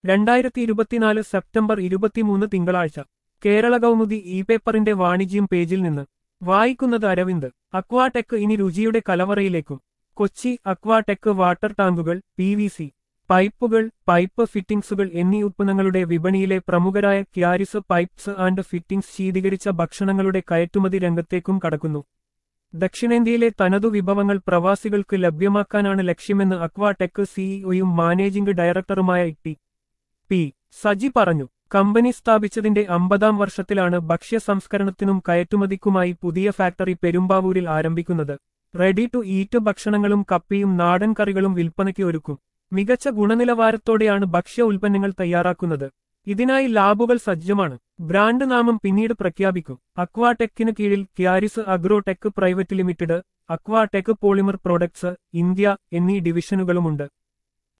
രണ്ടായിരത്തി ഇരുപത്തിനാല് സെപ്റ്റംബർ ഇരുപത്തിമൂന്ന് തിങ്കളാഴ്ച കേരള കൗമുദി ഇ പേപ്പറിന്റെ വാണിജ്യം പേജിൽ നിന്ന് വായിക്കുന്നത് അരവിന്ദ് അക്വാടെക് ഇനി രുചിയുടെ കലവറയിലേക്കും കൊച്ചി അക്വാടെക് വാട്ടർ ടാങ്കുകൾ പി വി സി പൈപ്പുകൾ പൈപ്പ് ഫിറ്റിംഗ്സുകൾ എന്നീ ഉത്പന്നങ്ങളുടെ വിപണിയിലെ പ്രമുഖരായ ക്യാരിസ് പൈപ്സ് ആൻഡ് ഫിറ്റിംഗ്സ് ശീതീകരിച്ച ഭക്ഷണങ്ങളുടെ കയറ്റുമതി രംഗത്തേക്കും കടക്കുന്നു ദക്ഷിണേന്ത്യയിലെ തനതു വിഭവങ്ങൾ പ്രവാസികൾക്ക് ലഭ്യമാക്കാനാണ് ലക്ഷ്യമെന്ന് അക്വാടെക് സിഇഒയും മാനേജിംഗ് ഡയറക്ടറുമായ ടി പി സജി പറഞ്ഞു കമ്പനി സ്ഥാപിച്ചതിന്റെ അമ്പതാം വർഷത്തിലാണ് ഭക്ഷ്യ സംസ്കരണത്തിനും കയറ്റുമതിക്കുമായി പുതിയ ഫാക്ടറി പെരുമ്പാവൂരിൽ ആരംഭിക്കുന്നത് റെഡി ടു ഈറ്റ് ഭക്ഷണങ്ങളും കപ്പിയും നാടൻ കറികളും വിൽപ്പനയ്ക്ക് ഒരുക്കും മികച്ച ഗുണനിലവാരത്തോടെയാണ് ഭക്ഷ്യ ഉൽപ്പന്നങ്ങൾ തയ്യാറാക്കുന്നത് ഇതിനായി ലാബുകൾ സജ്ജമാണ് ബ്രാൻഡ് നാമം പിന്നീട് പ്രഖ്യാപിക്കും അക്വാടെക്കിന് കീഴിൽ ക്യാരിസ് Agrotech private limited Aquatech polymer products India എന്നീ ഡിവിഷനുകളുമുണ്ട്